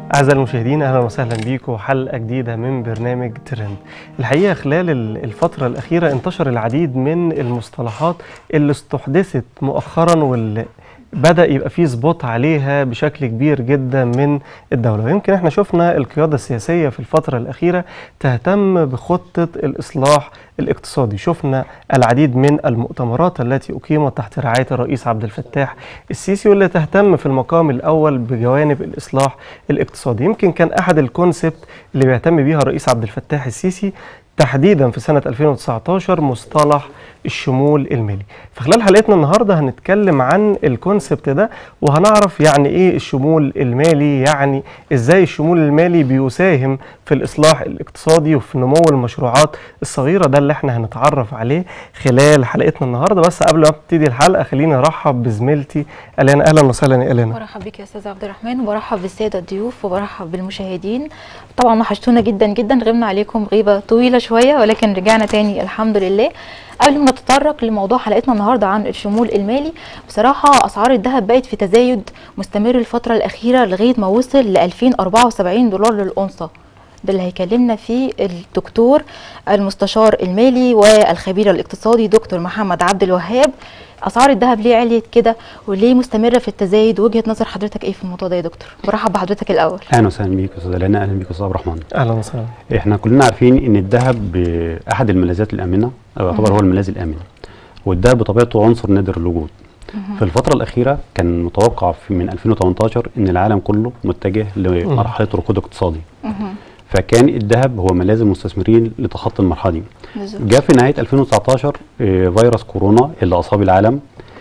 أعزائي المشاهدين أهلا وسهلا بيكم حلقة جديدة من برنامج ترند الحقيقة خلال ال- الفترة الأخيرة انتشر العديد من المصطلحات اللي استحدثت مؤخرا واللي بدأ يبقى فيه سبوت عليها بشكل كبير جدا من الدولة ويمكن احنا شفنا القيادة السياسية في الفترة الأخيرة تهتم بخطة الإصلاح الاقتصادي شفنا العديد من المؤتمرات التي أقيمت تحت رعاية الرئيس عبد الفتاح السيسي واللي تهتم في المقام الأول بجوانب الإصلاح الاقتصادي يمكن كان أحد الكونسبت اللي بيهتم بيها الرئيس عبد الفتاح السيسي تحديدا في سنة 2019 مصطلح الشمول المالي فخلال حلقتنا النهاردة هنتكلم عن الكونسبت ده وهنعرف يعني ايه الشمول المالي يعني ازاي الشمول المالي بيساهم في الإصلاح الاقتصادي وفي نمو المشروعات الصغيرة ده اللي احنا هنتعرف عليه خلال حلقتنا النهاردة بس قبل ما ابتدي الحلقة خليني ارحب بزميلتي ألينا أهلا وسهلا يا ألينا برحب بك يا استاذ عبد الرحمن وبرحب بالساده الضيوف وبرحب بالمشاهدين طبعا وحشتونا جدا جدا غبنا عليكم غيبه طويله شويه ولكن رجعنا تاني الحمد لله قبل ما نتطرق لموضوع حلقتنا النهارده عن الشمول المالي بصراحه اسعار الذهب بقت في تزايد مستمر الفتره الاخيره لغايه ما وصل ل 2074 دولار للاونصه ده اللي هيكلمنا فيه الدكتور المستشار المالي والخبير الاقتصادي دكتور محمد عبد الوهاب اسعار الذهب ليه عليت كده وليه مستمره في التزايد وجهه نظر حضرتك ايه في الموضوع ده يا دكتور برحب بحضرتك الاول اهلا وسهلا بيك يا استاذ لنا اهلا بيك يا استاذ عبد الرحمن أهلا وسهلا احنا كلنا عارفين ان الذهب احد الملاذات الامنه او يعتبر هو الملاذ الامن والذهب بطبيعته عنصر نادر الوجود في الفترة الأخيرة كان متوقع في من 2018 إن العالم كله متجه لمرحلة ركود اقتصادي فكان الذهب هو ملاذ المستثمرين لتخطي المرحلة دي بالظبط جاء في نهاية 2019 آه، فيروس كورونا اللي أصاب العالم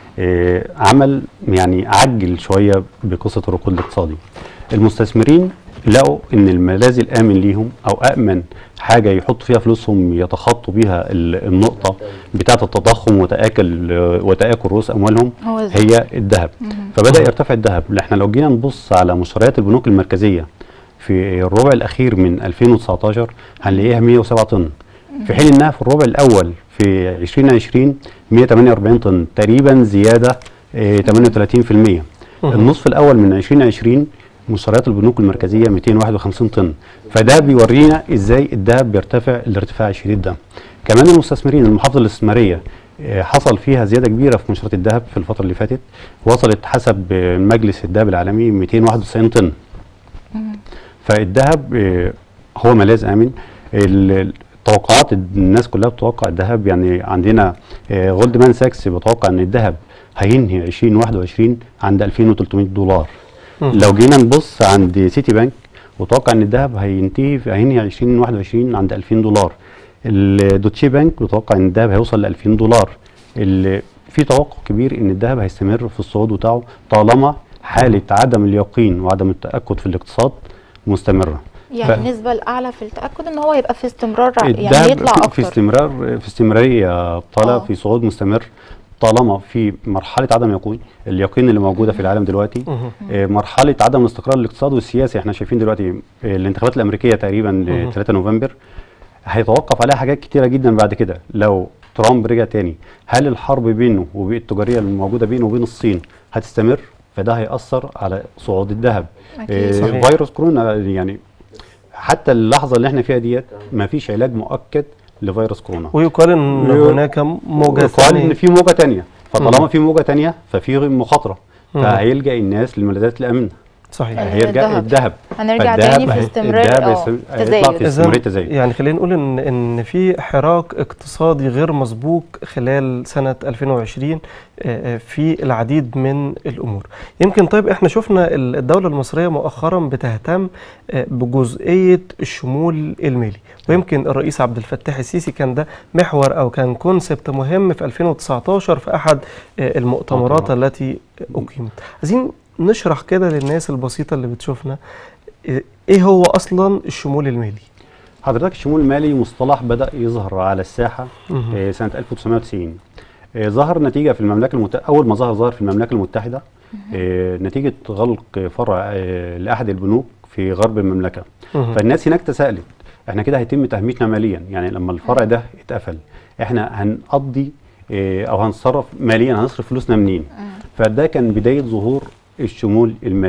آه، عمل يعني عجل شوية بقصة الركود الاقتصادي المستثمرين لقوا ان الملاذ الامن ليهم او امن حاجه يحطوا فيها فلوسهم يتخطوا بيها ال- النقطه بتاعه التضخم وتاكل وتاكل رؤوس اموالهم هو الذهب. هي الذهب فبدا يرتفع الذهب احنا لو جينا نبص على مشتريات البنوك المركزيه في الربع الاخير من 2019 هنلاقيها 107 طن في حين انها في الربع الاول في 2020 148 طن تقريبا زياده آه، 38% النصف الاول من 2020 مشتريات البنوك المركزيه 251 طن فده بيورينا ازاي الذهب بيرتفع الارتفاع الشديد ده كمان المستثمرين المحافظه الاستثماريه آه، حصل فيها زياده كبيره في مشتريات الذهب في الفتره اللي فاتت وصلت حسب آه، مجلس الذهب العالمي 291 طن فالذهب آه، هو ملاذ امن ال- التوقعات الناس كلها بتتوقع الذهب يعني عندنا آه، جولدمان ساكس بتوقع ان الذهب هينهي 2021 عند 2300 دولار مم. لو جينا نبص عند سيتي بانك وتوقع ان الذهب هينتهي في هينهي 2021 عند 2000 دولار الدوتشي بانك بتوقع ان الذهب هيوصل ل 2000 دولار ال- في توقع كبير ان الذهب هيستمر في الصعود بتاعه طالما حاله عدم اليقين وعدم التاكد في الاقتصاد مستمره يعني ف- النسبه الاعلى في التاكد ان هو يبقى في استمرار يعني الذهب يطلع في- اكتر في استمرار في استمراريه طالع آه. في صعود مستمر طالما في مرحله عدم يقين اليقين اللي موجوده في العالم دلوقتي مهم. آه، مرحله عدم الاستقرار الاقتصادي والسياسي احنا شايفين دلوقتي آه، الانتخابات الامريكيه تقريبا مهم. ل 3 نوفمبر هيتوقف عليها حاجات كتيره جدا بعد كده لو ترامب رجع تاني هل الحرب بينه وبين التجاريه الموجوده بينه وبين الصين هتستمر فده هيأثر على صعود الذهب أكيد. آه، صحيح. فيروس كورونا يعني حتى اللحظه اللي احنا فيها ديت ما فيش علاج مؤكد لفيروس كورونا ويقال ان يو- هناك موجة قال ان ثانية في موجه تانية فطالما مم. في موجه تانية ففي مخاطره مم. فهيلجا الناس للملاذات الامنه صحيح أيوة. هيرجع الذهب. الذهب هنرجع فالذهب تاني في هي- استمرار الذهب اه هيستم- هيطلع تزايد في إذن استمراريه تزايد يعني خلينا نقول ان ان في حراك اقتصادي غير مسبوق خلال سنه 2020 آه، آه، في العديد من الامور يمكن طيب احنا شفنا ال- الدوله المصريه مؤخرا بتهتم آه، بجزئيه الشمول المالي ويمكن الرئيس عبد الفتاح السيسي كان ده محور او كان كونسبت مهم في 2019 في احد آه، المؤتمرات طبعاً. التي اقيمت عايزين نشرح كده للناس البسيطه اللي بتشوفنا آه، ايه هو اصلا الشمول المالي حضرتك الشمول المالي مصطلح بدا يظهر على الساحه مهم. آه، سنه 1990 آه، ظهر نتيجه في المملكه المتحده اول ما ظهر ظهر في المملكه المتحده آه، نتيجه غلق فرع آه، لاحد البنوك في غرب المملكه مهم. فالناس هناك تساءلت احنا كده هيتم تهميشنا ماليا يعني لما الفرع ده اتقفل احنا هنقضي آه، او هنصرف ماليا هنصرف فلوسنا منين فده كان بدايه ظهور الشمول المالي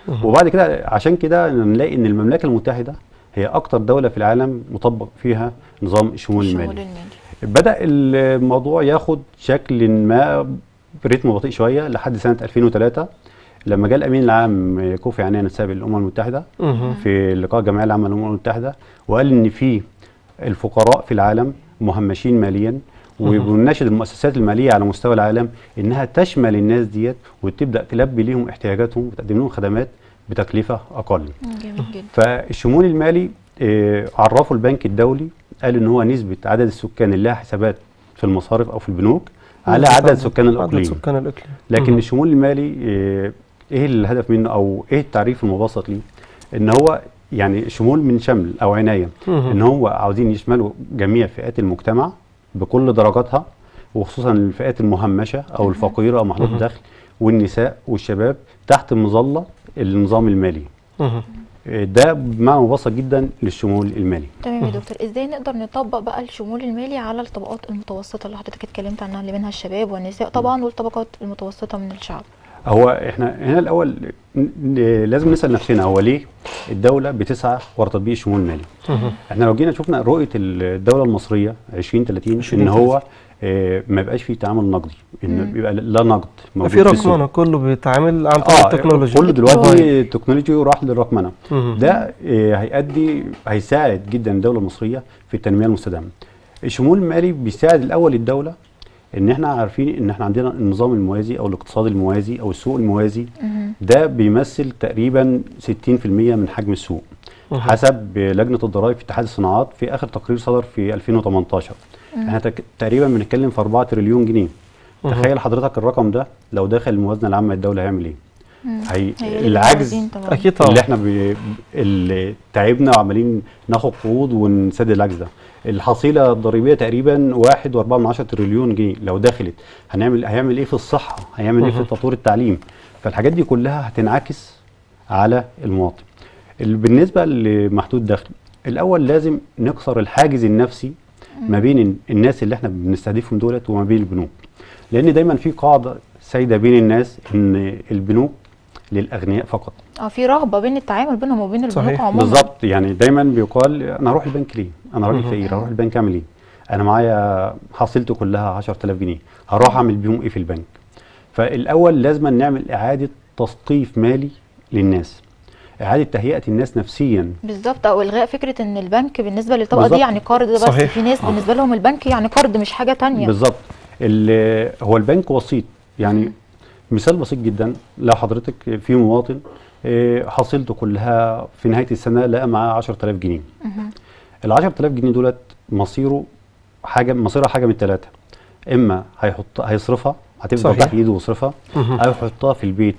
مهم. وبعد كده عشان كده نلاقي ان المملكه المتحده هي اكتر دوله في العالم مطبق فيها نظام الشمول الشمول المالي المالي بدا الموضوع ياخد شكل ما بريتم بطيء شويه لحد سنه 2003 لما جاء الامين العام كوفي عنان السابق للامم المتحده مهم. في لقاء الجمعيه العامه للامم المتحده وقال ان في الفقراء في العالم مهمشين ماليا وبنناشد المؤسسات الماليه على مستوى العالم انها تشمل الناس ديت وتبدا تلبي لهم احتياجاتهم وتقدم لهم خدمات بتكلفه اقل. جميل جدا فالشمول المالي آه، عرفه البنك الدولي قال ان هو نسبه عدد السكان اللي لها حسابات في المصارف او في البنوك على عدد سكان عدد الاقليم. سكان الاقليم لكن مهم. الشمول المالي آه، ايه الهدف منه او ايه التعريف المبسط ليه؟ ان هو يعني شمول من شمل او عنايه مهم. ان هو عاوزين يشملوا جميع فئات المجتمع بكل درجاتها وخصوصا الفئات المهمشه او الفقيره او محدود مهم. الدخل والنساء والشباب تحت مظله النظام المالي مهم. آه، ده بمعنى مبسط جدا للشمول المالي تمام يا دكتور ازاي نقدر نطبق بقى الشمول المالي على الطبقات المتوسطه اللي حضرتك اتكلمت عنها اللي منها الشباب والنساء طبعا والطبقات المتوسطه من الشعب هو احنا هنا الاول ن- ن- لازم نسال نفسنا هو ليه الدوله بتسعى ورا تطبيق الشمول المالي مهم. احنا لو جينا شفنا رؤيه الدوله المصريه 2030 ان 2030. هو آه، ما يبقاش فيه تعامل نقدي ان مم. بيبقى لا نقد موجود في السوق. رقمنه كله بيتعامل عن طريق اه التكنولوجيا كله دلوقتي التكنولوجي راح للرقمنه مهم. ده آه، هيؤدي هيساعد جدا الدوله المصريه في التنميه المستدامه الشمول المالي بيساعد الاول الدوله ان احنا عارفين ان احنا عندنا النظام الموازي او الاقتصاد الموازي او السوق الموازي مهم. ده بيمثل تقريبا 60% من حجم السوق مهم. حسب لجنه الضرائب في اتحاد الصناعات في اخر تقرير صدر في 2018 احنا تك- تقريبا بنتكلم في 4 تريليون جنيه مهم. تخيل حضرتك الرقم ده لو دخل الموازنه العامه للدوله هيعمل ايه مم. هي هي دي العجز الموازين طبعا اكيد طبعا اللي احنا بي... اللي تعبنا وعمالين ناخد قروض ونسدد العجز ده الحصيله الضريبيه تقريبا 1.4 تريليون جنيه لو دخلت هنعمل هيعمل ايه في الصحه هيعمل ايه في مهم. تطوير التعليم فالحاجات دي كلها هتنعكس على المواطن ال- بالنسبه لمحدود الدخل الاول لازم نكسر الحاجز النفسي ما بين ال- الناس اللي احنا بنستهدفهم دولت وما بين البنوك لان دايما في قاعده سائده بين الناس ان البنوك للاغنياء فقط اه في رغبه بين التعامل بينهم وبين البنوك صحيح. عموما بالظبط يعني دايما بيقال انا اروح البنك ليه؟ انا راجل مهم. فقير اروح البنك اعمل ايه؟ انا معايا حصيلته كلها 10000 جنيه هروح اعمل بيهم ايه في البنك؟ فالاول لازم نعمل اعاده تثقيف مالي للناس اعاده تهيئه الناس نفسيا بالظبط او الغاء فكره ان البنك بالنسبه للطبقه دي بالظبط. يعني قرض بس صحيح. في ناس آه. بالنسبه لهم البنك يعني قرض مش حاجه تانية بالظبط ال- هو البنك وسيط يعني مثال بسيط جدا لو حضرتك في مواطن آه، حصيلته كلها في نهايه السنه لقى معاه 10000 جنيه مهم. ال 10000 جنيه دولت مصيره حاجه مصيرها حاجه من الثلاثه اما هيحط هيصرفها هتفضل صحيح. تحت ايده ويصرفها مهم. او يحطها في البيت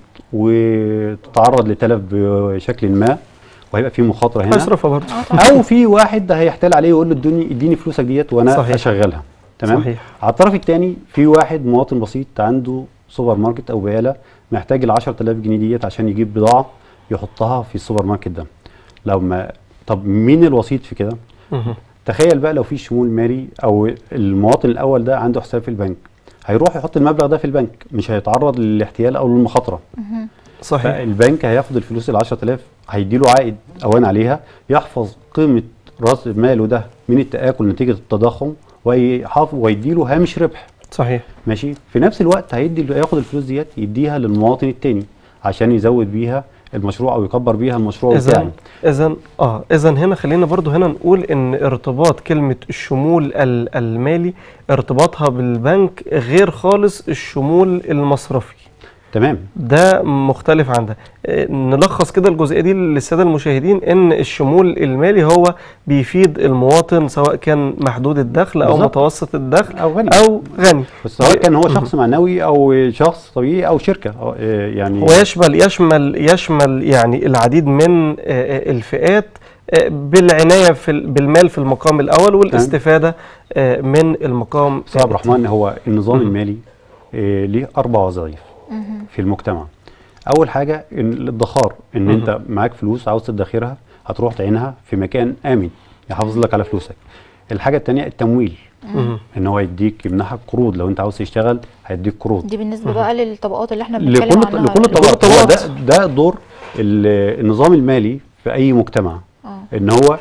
وتتعرض لتلف بشكل ما وهيبقى في مخاطره هنا هيصرفها برضه اه طبعا او في واحد هيحتال عليه ويقول له ادوني اديني فلوسك ديت وانا صحيح. اشغلها تمام صحيح على الطرف الثاني في واحد مواطن بسيط عنده سوبر ماركت او بقاله محتاج ال 10000 جنيه ديت عشان يجيب بضاعه يحطها في السوبر ماركت ده لو ما طب مين الوسيط في كده مهم. تخيل بقى لو في شمول مالي او المواطن الاول ده عنده حساب في البنك هيروح يحط المبلغ ده في البنك مش هيتعرض للاحتيال او للمخاطره مهم. صحيح فالبنك هياخد الفلوس ال 10000 هيديله عائد اوان عليها يحفظ قيمه راس ماله ده من التاكل نتيجه التضخم ويحافظ ويديله هامش ربح صحيح ماشي في نفس الوقت هيدي هياخد الفلوس ديت يديها للمواطن التاني عشان يزود بيها المشروع او يكبر بيها المشروع اذا بتاعي اذا اه اذا هنا خلينا برضو هنا نقول ان ارتباط كلمه الشمول ال- المالي ارتباطها بالبنك غير خالص الشمول المصرفي تمام ده مختلف عن ده آه، نلخص كده الجزئيه دي للساده المشاهدين ان الشمول المالي هو بيفيد المواطن سواء كان محدود الدخل او بالظبط. متوسط الدخل او غني او غني بس سواء كان هو شخص معنوي او شخص طبيعي او شركه أو آه، يعني هو يشمل يشمل يشمل يعني العديد من آه، آه، الفئات آه، بالعنايه في ال- بالمال في المقام الاول والاستفاده آه، من المقام استاذ عبد الرحمن هو النظام مم. المالي آه، ليه اربع وظائف مهم. في المجتمع اول حاجه إن الادخار ان مم. انت معاك فلوس عاوز تدخرها هتروح تعينها في مكان امن يحافظ لك على فلوسك الحاجه الثانيه التمويل مم. ان هو يديك يمنحك قروض لو انت عاوز تشتغل هيديك قروض دي بالنسبه بقى للطبقات اللي احنا بنتكلم لكل عنها لكل لكل الطبقات هو ده الطبقات. ده دور ال- النظام المالي في اي مجتمع اه ان هو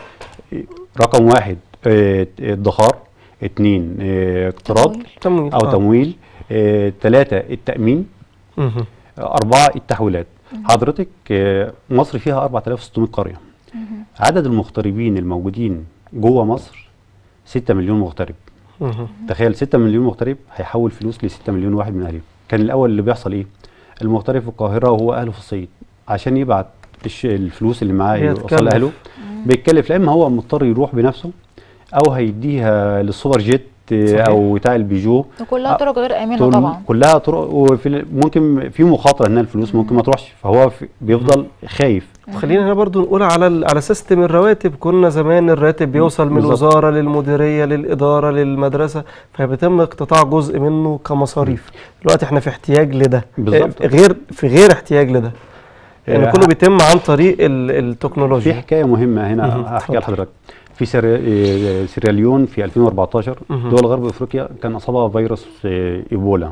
رقم واحد آه، الادخار اتنين آه، اقتراض تمويل. تمويل او آه. تمويل آه، تلاتة التأمين مهم. أربعة التحويلات حضرتك آه، مصر فيها 4600 قرية عدد المغتربين الموجودين جوه مصر 6 مليون مغترب مهم. تخيل 6 مليون مغترب هيحول فلوس ل 6 مليون واحد من اهلهم كان الاول اللي بيحصل ايه المغترب في القاهره وهو اهله في الصعيد عشان يبعت الش- الفلوس اللي معاه يوصل بيتكلف. لاهله بيتكلف لا اما هو مضطر يروح بنفسه او هيديها للسوبر جيت آه، صحيح. او بتاع البيجو وكلها آه، طرق غير امنه طول- طبعا كلها طرق وفي ال- ممكن في مخاطره ان الفلوس ممكن ما تروحش فهو في- بيفضل خايف خلينا هنا برضو نقول على ال- على سيستم الرواتب كنا زمان الراتب بيوصل من بالظبط. الوزاره للمديريه للاداره للمدرسه فبيتم اقتطاع جزء منه كمصاريف دلوقتي احنا في احتياج لده بالظبط. آه، غير في غير احتياج لده يعني آه، كله بيتم عن طريق ال- في التكنولوجيا حكايه مهمه مهم. هنا احكيها اتفضل. لحضرتك في سيرا- آه، سيراليون في 2014 مهم. دول غرب افريقيا كان اصابها فيروس آه، ايبولا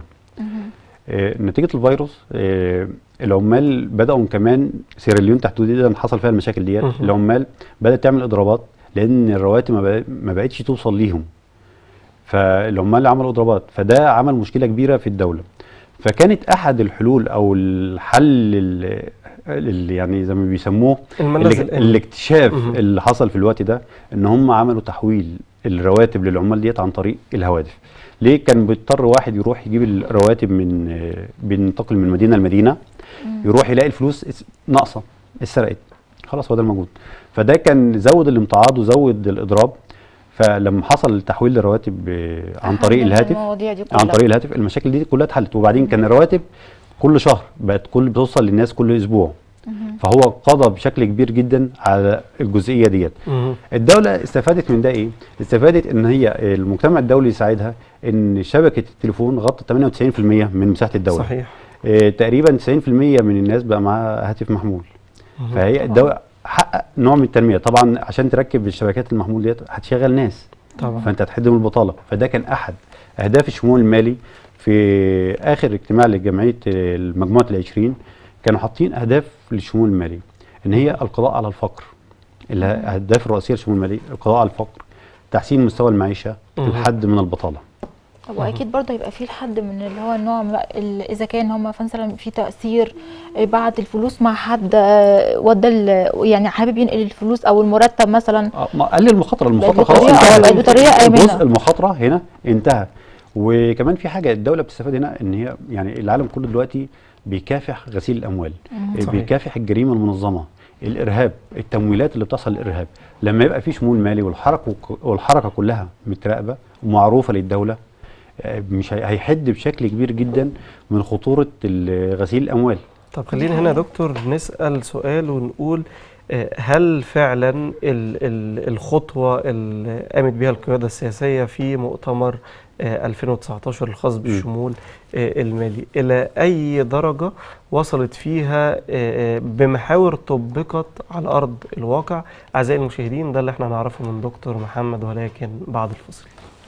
آه، نتيجه الفيروس آه، العمال بداوا كمان سيراليون تحديدا حصل فيها المشاكل ديت مهم. العمال بدات تعمل اضرابات لان الرواتب ما بق- ما بقتش توصل ليهم فالعمال عملوا اضرابات فده عمل مشكله كبيره في الدوله فكانت احد الحلول او الحل ال- اللي يعني زي ما بيسموه الملاذ الاك- الآمن. الاكتشاف مهم. اللي حصل في الوقت ده ان هم عملوا تحويل الرواتب للعمال ديت عن طريق الهواتف ليه كان بيضطر واحد يروح يجيب الرواتب من آه، بينتقل من مدينه لمدينه يروح يلاقي الفلوس اس- ناقصه اتسرقت خلاص هو ده الموجود فده كان زود الامتعاض وزود الاضراب فلما حصل تحويل الرواتب آه، عن طريق أهم الهاتف المواضيع دي عن كلها. طريق الهاتف المشاكل دي كلها اتحلت وبعدين كان الرواتب كل شهر بقت كل بتوصل للناس كل اسبوع فهو قضى بشكل كبير جدا على الجزئيه ديت مهم. الدوله استفادت من ده ايه استفادت ان هي المجتمع الدولي يساعدها ان شبكه التليفون غطت 98% من مساحه الدوله صحيح آه، تقريبا 90% من الناس بقى معاها هاتف محمول فهي الدوله حقق نوع من التنميه طبعا عشان تركب الشبكات المحمول ديت هتشغل ناس طبعا فانت هتحد من البطاله فده كان احد اهداف الشمول المالي في اخر اجتماع لجمعيه المجموعه العشرين كانوا حاطين اهداف للشمول المالي ان هي القضاء على الفقر الاهداف الرئيسيه للشمول المالي القضاء على الفقر تحسين مستوى المعيشه مهم. الحد من البطاله طب واكيد برضه هيبقى في الحد من اللي هو النوع من ال- اذا كان هم مثلا في تاثير بعت الفلوس مع حد آه، ودى ال- يعني حابب ينقل الفلوس او المرتب مثلا آه، ما قلل المخاطره المخاطره بقت خلاص بطريقة- انتهت. بقت بطريقة آمنة. جزء المخاطره هنا انتهى وكمان في حاجه الدوله بتستفاد هنا ان هي يعني العالم كله دلوقتي بيكافح غسيل الاموال صحيح. بيكافح الجريمه المنظمه الارهاب التمويلات اللي بتحصل للارهاب لما يبقى في شمول مالي والحركه والحركه كلها متراقبه ومعروفه للدوله آه، مش هي- هيحد بشكل كبير جدا من خطوره ال- غسيل الاموال طب خلينا هنا يا دكتور نسأل سؤال ونقول آه، هل فعلا ال ال الخطوة اللي قامت بها القيادة السياسية في مؤتمر آه، 2019 الخاص بالشمول آه، المالي إلى أي درجة وصلت فيها آه، آه، بمحاور طبقت على أرض الواقع أعزائي المشاهدين ده اللي احنا هنعرفه من دكتور محمد ولكن بعد الفصل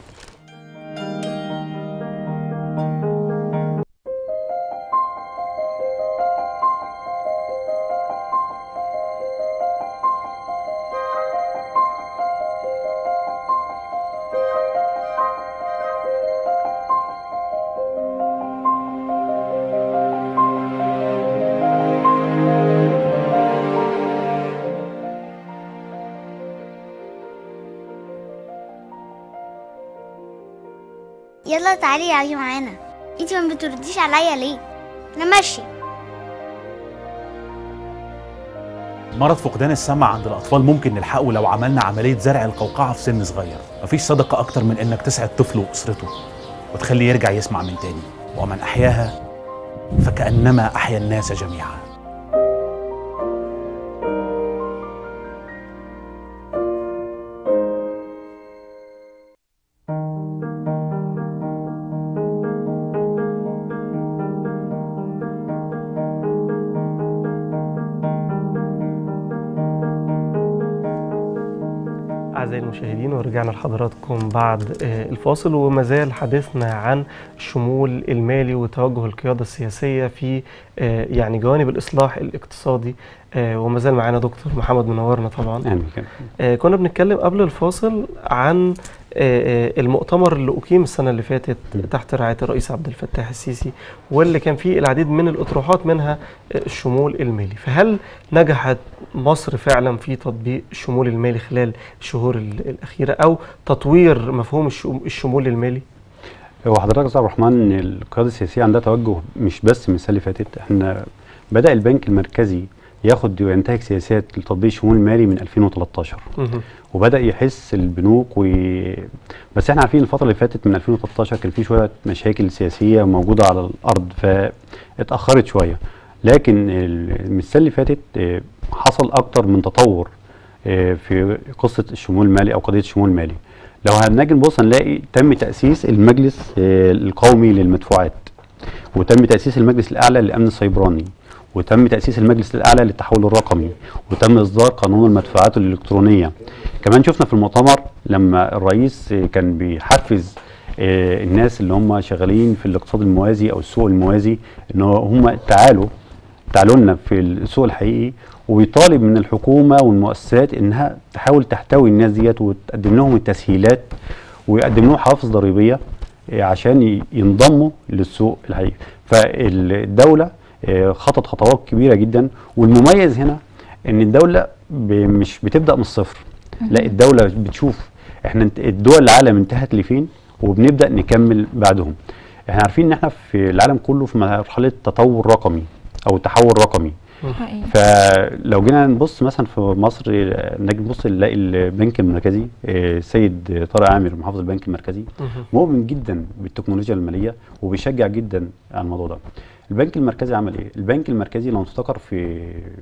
يلا تعالي العبي معانا انتي ما بترديش عليا ليه انا ماشيه مرض فقدان السمع عند الأطفال ممكن نلحقه لو عملنا عملية زرع القوقعة في سن صغير مفيش صدقة أكتر من إنك تسعد طفل وأسرته وتخليه يرجع يسمع من تاني ومن أحياها فكأنما أحيا الناس جميعا أعزائي المشاهدين ورجعنا لحضراتكم بعد آه، الفاصل وما زال حديثنا عن الشمول المالي وتوجه القيادة السياسية في آه، يعني جوانب الإصلاح الاقتصادي آه، وما زال معانا دكتور محمد منورنا طبعا يعني كده. آه، كنا بنتكلم قبل الفاصل عن آه، آه، المؤتمر اللي أقيم السنة اللي فاتت تحت رعاية الرئيس عبد الفتاح السيسي واللي كان فيه العديد من الأطروحات منها آه، الشمول المالي فهل نجحت مصر فعلا في تطبيق الشمول المالي خلال الشهور ال- الأخيرة أو تطوير مفهوم الشم- الشمول المالي؟ هو حضرتك يا استاذ عبد الرحمن إن القياده السياسيه عندها توجه مش بس من السنه اللي فاتت احنا بدا البنك المركزي ياخد وينتهج سياسات لتطبيق الشمول المالي من 2013 مهم. وبدا يحس البنوك و... بس احنا عارفين الفتره اللي فاتت من 2013 كان في شويه مشاكل سياسيه موجوده على الارض فاتاخرت شويه لكن ال- من السنه اللي فاتت آه، حصل اكتر من تطور آه، في قصه الشمول المالي او قضيه الشمول المالي لو هنجي نبص هنلاقي تم تاسيس المجلس آه، القومي للمدفوعات وتم تاسيس المجلس الاعلى للامن السيبراني وتم تاسيس المجلس الاعلى للتحول الرقمي وتم اصدار قانون المدفوعات الالكترونيه كمان شفنا في المؤتمر لما الرئيس آه، كان بيحفز آه، الناس اللي هم شغالين في الاقتصاد الموازي او السوق الموازي ان هو هم تعالوا تعالوا لنا في السوق الحقيقي وبيطالب من الحكومه والمؤسسات انها تحاول تحتوي الناس ديت وتقدم لهم التسهيلات ويقدم لهم حوافز ضريبيه آه، عشان ي- ينضموا للسوق الحقيقي فالدوله آه، خطت خطوات كبيره جدا والمميز هنا ان الدوله ب- مش بتبدا من الصفر لا الدوله بتشوف احنا انت- الدول العالم انتهت لفين وبنبدا نكمل بعدهم احنا عارفين ان احنا في العالم كله في مرحله تطور رقمي او تحول رقمي حقيقي فلو جينا نبص مثلا في مصر آه، نجي نبص نلاقي البنك المركزي آه، السيد طارق عامر محافظ البنك المركزي مهم. مؤمن جدا بالتكنولوجيا الماليه وبيشجع جدا على الموضوع ده. البنك المركزي عمل ايه؟ البنك المركزي لو تفتكر في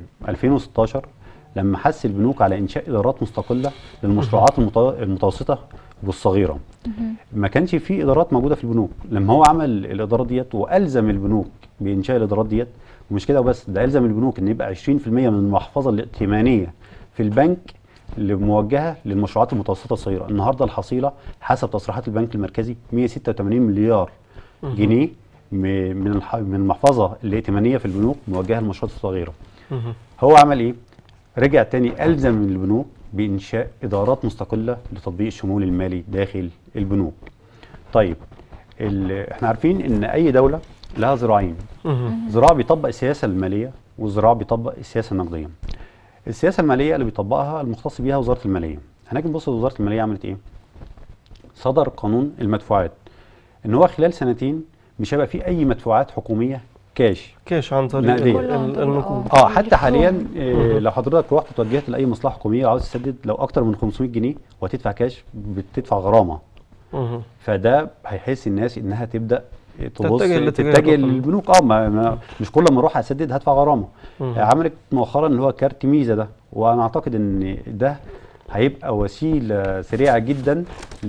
2016 لما حث البنوك على انشاء ادارات مستقله للمشروعات المت- المتوسطه والصغيره. ما كانش في ادارات موجوده في البنوك، لما هو عمل الادارات ديت والزم البنوك بانشاء الادارات ديت ومش كده وبس ده الزم البنوك ان يبقى 20% من المحفظه الائتمانيه في البنك اللي موجهه للمشروعات المتوسطه الصغيره، النهارده الحصيله حسب تصريحات البنك المركزي 186 مليار جنيه م- من الح- من المحفظه الائتمانيه في البنوك موجهه للمشروعات الصغيره. مهم. هو عمل ايه؟ رجع تاني الزم البنوك بانشاء ادارات مستقله لتطبيق الشمول المالي داخل البنوك. طيب ال- احنا عارفين ان اي دوله لها ذراعين، مهم. ذراع بيطبق السياسه الماليه وذراع بيطبق السياسه النقديه. السياسه الماليه اللي بيطبقها المختص بيها وزاره الماليه. هنيجي نبص وزاره الماليه عملت ايه؟ صدر قانون المدفوعات ان هو خلال سنتين مش هيبقى فيه اي مدفوعات حكوميه كاش كاش عن طريق نقدية. ال- كله عن ال- طريق- النقود آه. اه حتى حاليا مهم. آه لو حضرتك رحت توجهت لاي مصلحه حكوميه وعاوز تسدد لو اكتر من 500 جنيه وهتدفع كاش بتدفع غرامه مهم. فده هيحس الناس انها تبدا تبص تتجه لاتجاه تتجه الرقم. للبنوك اه ما ما مش كل ما اروح اسدد هدفع غرامه مهم. عملت مؤخرا اللي هو كارت ميزه ده وانا اعتقد ان ده هيبقى وسيله سريعه جدا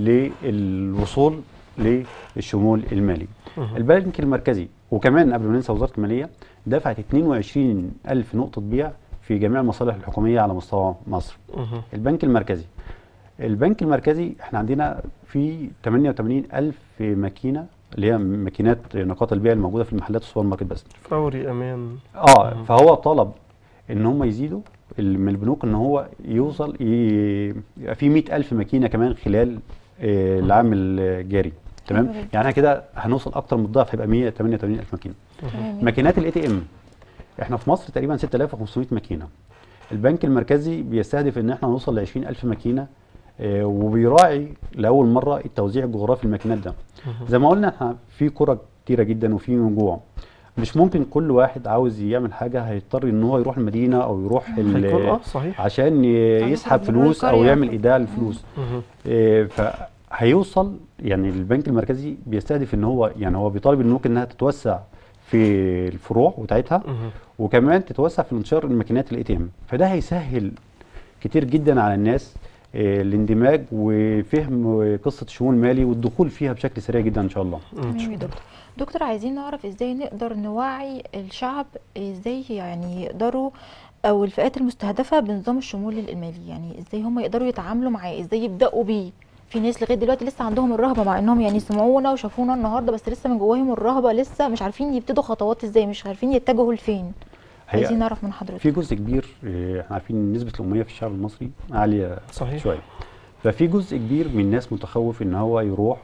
للوصول للشمول المالي مهم. البنك المركزي وكمان قبل ما ننسى وزاره الماليه دفعت 22 الف نقطه بيع في جميع المصالح الحكوميه على مستوى مصر مهم. البنك المركزي البنك المركزي احنا عندنا في 88 الف ماكينه اللي هي ماكينات نقاط البيع الموجوده في المحلات والسوبر ماركت بس فوري امان اه مم. فهو طلب ان هم يزيدوا ال- من البنوك ان هو يوصل ي- يبقى في 100 الف ماكينه كمان خلال آه، العام الجاري تمام حلو جدا. يعني احنا كده هنوصل اكتر من الضعف هيبقى 188 الف ماكينه تمام. ماكينات الاي تي ام احنا في مصر تقريبا 6500 ماكينه البنك المركزي بيستهدف ان احنا نوصل ل 20000 ماكينه آه، وبيراعي لاول مره التوزيع الجغرافي الماكينات ده مهم. زي ما قلنا احنا في كرة كتيره جدا وفي نجوع مش ممكن كل واحد عاوز يعمل حاجه هيضطر ان هو يروح المدينه او يروح ال- هيكون اه صحيح عشان ي- يسحب يخرج بره فلوس او القرية. يعمل ايداع للفلوس مهم. إيه، فهيوصل يعني البنك المركزي بيستهدف ان هو يعني هو بيطالب البنوك انها تتوسع في الفروع بتاعتها مهم. وكمان تتوسع في انتشار الماكينات الاي تي ام فده هيسهل كتير جدا على الناس آه، الاندماج وفهم قصه الشمول المالي والدخول فيها بشكل سريع جدا ان شاء الله تمام يا دكتور دكتور عايزين نعرف ازاي نقدر نوعي الشعب ازاي يعني يقدروا او الفئات المستهدفه بنظام الشمول المالي يعني ازاي هم يقدروا يتعاملوا معاه ازاي يبداوا بيه في ناس لغايه دلوقتي لسه عندهم الرهبه مع انهم يعني سمعونا وشافونا النهارده بس لسه من جواهم الرهبه لسه مش عارفين يبتدوا خطوات ازاي مش عارفين يتجهوا لفين هي عايزين نعرف من حضرتك في جزء كبير آه، احنا عارفين إن نسبه الاميه في الشعب المصري عاليه صحيح شويه ففي جزء كبير من الناس متخوف ان هو يروح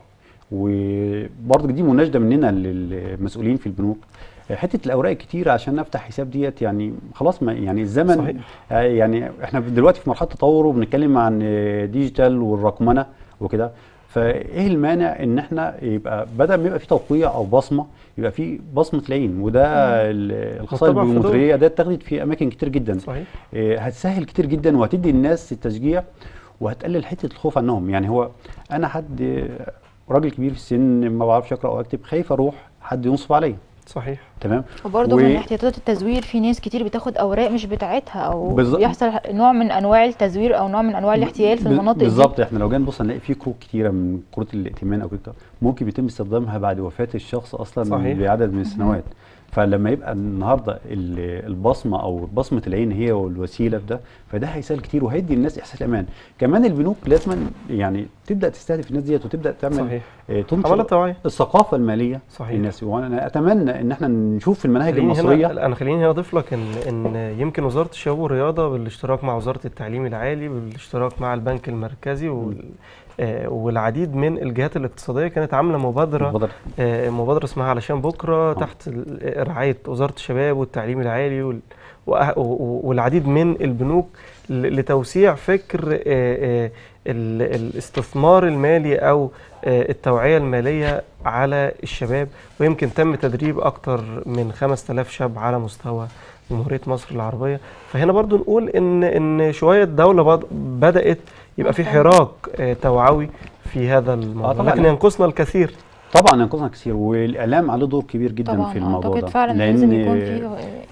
وبرضه دي مناشده مننا للمسؤولين في البنوك حته الاوراق الكتير عشان افتح حساب ديت يعني خلاص ما يعني الزمن صحيح. آه، يعني احنا دلوقتي في مرحله تطور وبنتكلم عن آه، ديجيتال والرقمنه وكده فايه المانع ان احنا يبقى بدل ما يبقى في توقيع او بصمه يبقى في بصمه العين وده ال- الخصائص مطبع في دول. البيومتريه ده اتخذت في اماكن كتير جدا صحيح آه، هتسهل كتير جدا وهتدي الناس التشجيع وهتقلل حته الخوف عنهم يعني هو انا حد آه، راجل كبير في السن ما بعرفش اقرا او اكتب خايف اروح حد ينصب عليا صحيح تمام وبرضه و- من احتياطات التزوير في ناس كتير بتاخد اوراق مش بتاعتها او بالظبط. بيحصل نوع من انواع التزوير او نوع من انواع الاحتيال في ب- المناطق دي بالظبط احنا لو جينا نبص هنلاقي في كروت كتيره من كروت الائتمان او كده ممكن بيتم استخدامها بعد وفاه الشخص اصلا صحيح. بعدد من السنوات فلما يبقى النهارده ال- البصمه او بصمه العين هي والوسيله في ده فده هيسهل كتير وهيدي الناس احساس الامان كمان البنوك لازم يعني تبدا تستهدف الناس ديت وتبدا تعمل صحيح آه، تنشر عملت توعية الثقافه الماليه صحيح. للناس وانا اتمنى ان احنا نشوف في المناهج خليني المصريه هنا انا خليني هنا اضيف لك ان ان يمكن وزاره الشباب والرياضه بالاشتراك مع وزاره التعليم العالي بالاشتراك مع البنك المركزي وال آه، والعديد من الجهات الاقتصاديه كانت عامله مبادره اتفضل. آه، مبادره اسمها علشان بكره تحت ال- رعايه وزاره الشباب والتعليم العالي وال- وأه- و- و- والعديد من البنوك ل- لتوسيع فكر آه، آه، ال- الاستثمار المالي او آه، التوعيه الماليه على الشباب ويمكن تم تدريب اكتر من 5000 شاب على مستوى جمهوريه مصر العربيه فهنا برضو نقول ان ان شويه الدوله بد- بدات يبقى في حراك آه، توعوي في هذا الموضوع طبعاً. لكن ينقصنا الكثير طبعا ينقصنا كتير والاعلام عليه دور كبير جدا طبعا في الموضوع اعتقد ده فعلا لازم يكون في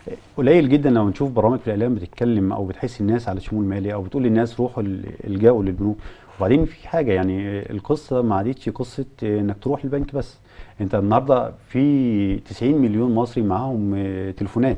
قليل جدا لو نشوف برامج في الاعلام بتتكلم او بتحس الناس على شمول مالي او بتقول للناس روحوا ال- الجاوا للبنوك وبعدين في حاجه يعني القصه ما عادتش قصه انك تروح البنك بس انت النهارده في 90 مليون مصري معاهم آه، تليفونات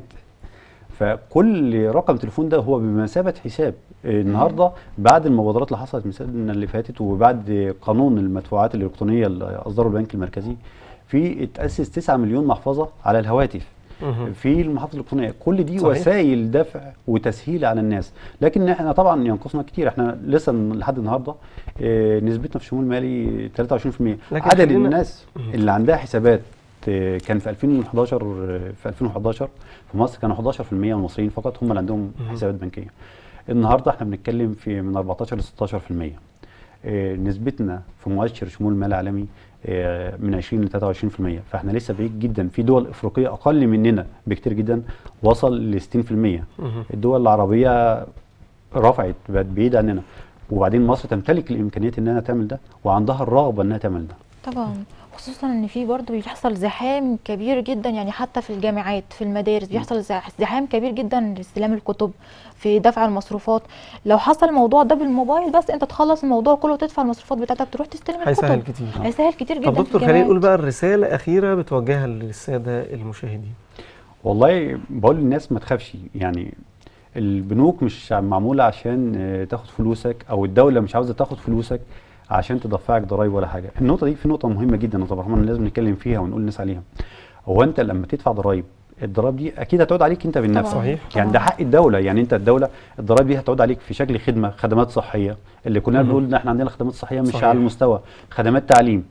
فكل رقم تليفون ده هو بمثابه حساب آه، النهارده بعد المبادرات اللي حصلت من السنه اللي فاتت وبعد قانون المدفوعات الالكترونيه اللي اصدره البنك المركزي في اتاسس 9 مليون محفظه على الهواتف مهم. في المحافظ الالكترونيه كل دي صحيح. وسائل دفع وتسهيل على الناس لكن احنا طبعا ينقصنا كتير احنا لسه لحد النهارده اه نسبتنا في الشمول المالي 23% لكن عدد خلينا- الناس اللي عندها حسابات اه كان في 2011 اه في 2011 في مصر كانوا 11% من المصريين فقط هم اللي عندهم مهم. حسابات بنكيه النهارده احنا بنتكلم في من 14 ل 16% آه، نسبتنا في مؤشر شمول مال عالمي آه، من 20 ل 23% فاحنا لسه بعيد جدا في دول افريقيه اقل مننا بكتير جدا وصل ل 60% مهم. الدول العربيه رفعت بقت بعيده عننا وبعدين مصر تمتلك الامكانيات انها تعمل ده وعندها الرغبه انها تعمل ده طبعا خصوصا ان في برضه بيحصل زحام كبير جدا يعني حتى في الجامعات في المدارس بيحصل زح- زحام كبير جدا لاستلام الكتب في دفع المصروفات لو حصل الموضوع ده بالموبايل بس انت تخلص الموضوع كله وتدفع المصروفات بتاعتك تروح تستلم هيسهل الكتب كتير هيسهل كتير جدا طب في دكتور خلينا نقول الجامعات. بقى الرساله اخيره بتوجهها للساده المشاهدين والله بقول للناس ما تخافش يعني البنوك مش معموله عشان آه، تاخد فلوسك او الدوله مش عاوزه تاخد فلوسك عشان تدفعك ضرايب ولا حاجه النقطه دي في نقطه مهمه جدا يا طبعا الرحمن لازم نتكلم فيها ونقول للناس عليها هو انت لما تدفع ضرايب الضرايب دي اكيد هتعود عليك انت بالنفس طبعاً. صحيح. يعني ده حق الدوله يعني انت الدوله الضرايب دي هتعود عليك في شكل خدمه خدمات صحيه اللي كنا مهم. بنقول ان احنا عندنا خدمات صحيه مش صحيح. على المستوى خدمات تعليم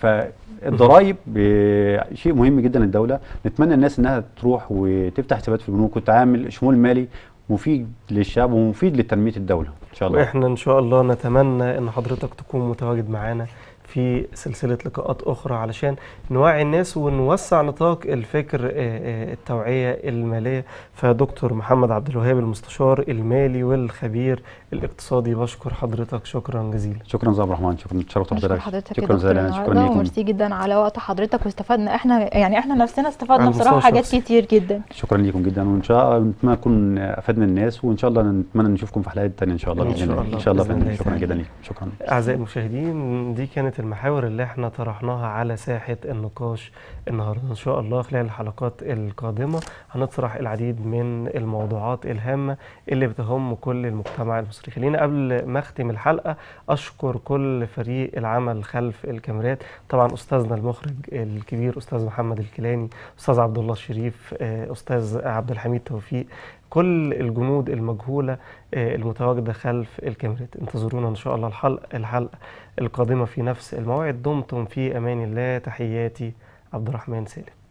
فالضرايب ب- شيء مهم جدا الدوله نتمنى الناس انها تروح وتفتح حسابات في البنوك وتعامل شمول مالي مفيد للشعب ومفيد لتنميه الدوله ان شاء الله واحنا ان شاء الله نتمنى ان حضرتك تكون متواجد معانا في سلسله لقاءات اخرى علشان نوعي الناس ونوسع نطاق الفكر آه، آه، التوعيه الماليه فدكتور محمد عبد الوهاب المستشار المالي والخبير الاقتصادي بشكر حضرتك شكرا جزيلا شكرا استاذ عبد الرحمن شكرا تشرفت بشكر حضرتك حضرتك يا شكرا دكتور جزيلا النهارده شكرا ليكم وميرسي جدا على وقت حضرتك واستفدنا احنا يعني احنا نفسنا استفدنا على بصراحه المستوى حاجات الشخصي. كتير جدا شكرا ليكم جدا وان شاء الله نتمنى نكون افدنا الناس وان شاء الله نتمنى نشوفكم في حلقات تانية ان شاء الله إن باذن شاء الله الله، ان شاء الله بإذن فندم. الله شكرا تعالى. جدا ليكم شكرا اعزائي المشاهدين دي كانت كانت المحاور اللي احنا طرحناها على ساحة النقاش النهاردة إن شاء الله خلال الحلقات القادمة هنطرح العديد من الموضوعات الهامة اللي بتهم كل المجتمع المصري خلينا قبل ما أختم الحلقة أشكر كل فريق العمل خلف الكاميرات طبعا أستاذنا المخرج الكبير أستاذ محمد الكيلاني أستاذ عبد الله الشريف آه، أستاذ عبد الحميد توفيق كل الجنود المجهولة آه، المتواجدة خلف الكاميرات انتظرونا إن شاء الله الحلقة الحلقة القادمة في نفس الموعد دمتم في أمان الله تحياتي عبد الرحمن سالم